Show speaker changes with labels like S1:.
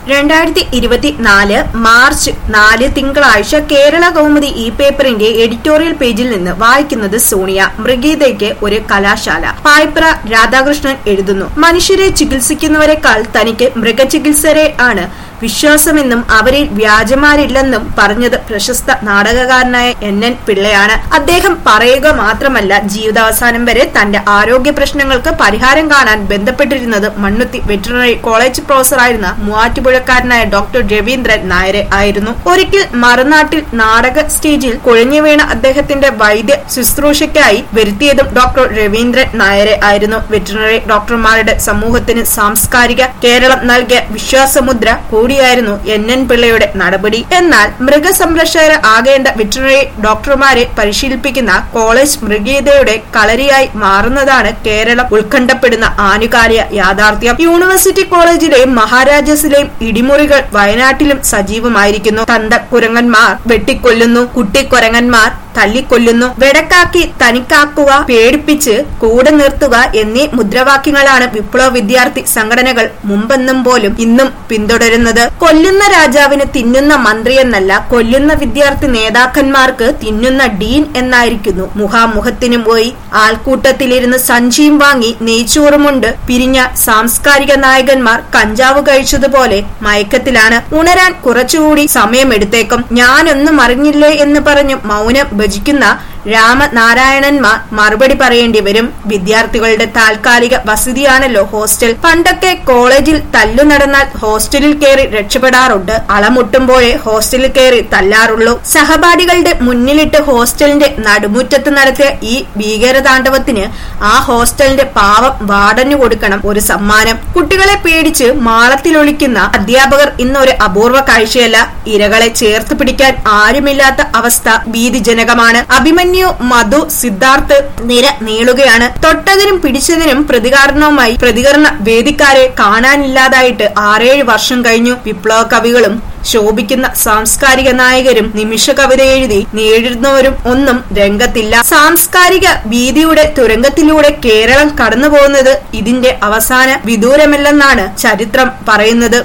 S1: രണ്ടായിരത്തി ഇരുപത്തിനാല് മാർച്ച് നാല് തിങ്കളാഴ്ച കേരള കൗമുദി ഇ പേപ്പറിന്റെ എഡിറ്റോറിയൽ പേജിൽ നിന്ന് വായിക്കുന്നത് സോണിയ മൃഗീതയ്ക്ക് ഒരു കലാശാല പായ്പ്ര രാധാകൃഷ്ണൻ എഴുതുന്നു മനുഷ്യരെ ചികിത്സിക്കുന്നവരെക്കാൾ തനിക്ക് മൃഗചികിത്സരെ ആണ് വിശ്വാസമെന്നും അവരിൽ വ്യാജമാരില്ലെന്നും പറഞ്ഞത് പ്രശസ്ത നാടകകാരനായ എൻ എൻ പിള്ളയാണ് അദ്ദേഹം പറയുക മാത്രമല്ല ജീവിതാവസാനം വരെ തന്റെ ആരോഗ്യ പ്രശ്നങ്ങൾക്ക് പരിഹാരം കാണാൻ ബന്ധപ്പെട്ടിരുന്നത് മണ്ണുത്തി വെറ്ററിനറി കോളേജ് പ്രൊഫസറായിരുന്ന മൂവാറ്റുപുഴക്കാരനായ ഡോക്ടർ രവീന്ദ്രൻ നായരെ ആയിരുന്നു ഒരിക്കൽ മറുനാട്ടിൽ നാടക സ്റ്റേജിൽ കുഴഞ്ഞു വീണ അദ്ദേഹത്തിന്റെ വൈദ്യ ശുശ്രൂഷയ്ക്കായി വരുത്തിയതും ഡോക്ടർ രവീന്ദ്രൻ നായരെ ആയിരുന്നു വെറ്ററിനറി ഡോക്ടർമാരുടെ സമൂഹത്തിന് സാംസ്കാരിക കേരളം നൽകിയ വിശ്വാസമുദ്ര കൂടിയായിരുന്നു എൻ എൻ പിള്ളയുടെ നടപടി എന്നാൽ മൃഗസംരക്ഷകർ ആകേണ്ട വെറ്ററിനറി ഡോക്ടർമാരെ പരിശീലിപ്പിക്കുന്ന കോളേജ് മൃഗീയതയുടെ കളരിയായി മാറുന്നതാണ് കേരളം ഉത്കണ്ഠപ്പെടുന്ന ആനുകാലിക യാഥാർത്ഥ്യം യൂണിവേഴ്സിറ്റി കോളേജിലെയും മഹാരാജാസിലെയും ഇടിമുറികൾ വയനാട്ടിലും സജീവമായിരിക്കുന്നു തന്ത കുരങ്ങന്മാർ വെട്ടിക്കൊല്ലുന്നു കുട്ടിക്കുരങ്ങന്മാർ തല്ലിക്കൊല്ലുന്നു വെടക്കാക്കി തനിക്കാക്കുക പേടിപ്പിച്ച് കൂടെ നിർത്തുക എന്നീ മുദ്രാവാക്യങ്ങളാണ് വിപ്ലവ വിദ്യാർത്ഥി സംഘടനകൾ മുമ്പെന്നും പോലും ഇന്നും പിന്തുടരുന്നത് കൊല്ലുന്ന രാജാവിന് തിന്നുന്ന മന്ത്രിയെന്നല്ല കൊല്ലുന്ന വിദ്യാർത്ഥി നേതാക്കന്മാർക്ക് തിന്നുന്ന ഡീൻ എന്നായിരിക്കുന്നു മുഖാമുഖത്തിനു പോയി ആൾക്കൂട്ടത്തിലിരുന്ന് സഞ്ചിയും വാങ്ങി നെയ്ച്ചോറുമുണ്ട് പിരിഞ്ഞ സാംസ്കാരിക നായകന്മാർ കഞ്ചാവ് കഴിച്ചതുപോലെ മയക്കത്തിലാണ് ഉണരാൻ കുറച്ചുകൂടി സമയമെടുത്തേക്കും ഞാനൊന്നും അറിഞ്ഞില്ലേ എന്ന് പറഞ്ഞു മൗനം ഭജിക്കുന്ന രാമനാരായണന്മാർ മറുപടി പറയേണ്ടി വരും വിദ്യാർത്ഥികളുടെ താൽക്കാലിക വസതിയാണല്ലോ ഹോസ്റ്റൽ പണ്ടൊക്കെ കോളേജിൽ തല്ലു നടന്നാൽ ഹോസ്റ്റലിൽ കയറി രക്ഷപ്പെടാറുണ്ട് അളമുട്ടുമ്പോഴേ ഹോസ്റ്റലിൽ കയറി തല്ലാറുള്ളൂ സഹപാഠികളുടെ മുന്നിലിട്ട് ഹോസ്റ്റലിന്റെ നടുമുറ്റത്ത് നടത്തിയ ഈ ഭീകരതാണ്ഡവത്തിന് ആ ഹോസ്റ്റലിന്റെ പാവം വാർഡന് കൊടുക്കണം ഒരു സമ്മാനം കുട്ടികളെ പേടിച്ച് മാളത്തിലൊളിക്കുന്ന അധ്യാപകർ ഇന്നൊരു അപൂർവ കാഴ്ചയല്ല ഇരകളെ ചേർത്ത് പിടിക്കാൻ ആരുമില്ലാത്ത അവസ്ഥ ഭീതിജനകമാണ് അഭിമന്യു മധു സിദ്ധാർത്ഥ് നിര നീളുകയാണ് തൊട്ടതിനും പിടിച്ചതിനും പ്രതികാരണവുമായി പ്രതികരണ വേദിക്കാരെ കാണാനില്ലാതായിട്ട് ആറേഴ് വർഷം കഴിഞ്ഞു വിപ്ലവ കവികളും ശോഭിക്കുന്ന സാംസ്കാരിക നായകരും നിമിഷ കവിത എഴുതി നേടുന്നവരും ഒന്നും രംഗത്തില്ല സാംസ്കാരിക ഭീതിയുടെ തുരങ്കത്തിലൂടെ കേരളം കടന്നു പോകുന്നത് ഇതിന്റെ അവസാന വിദൂരമല്ലെന്നാണ് ചരിത്രം പറയുന്നത്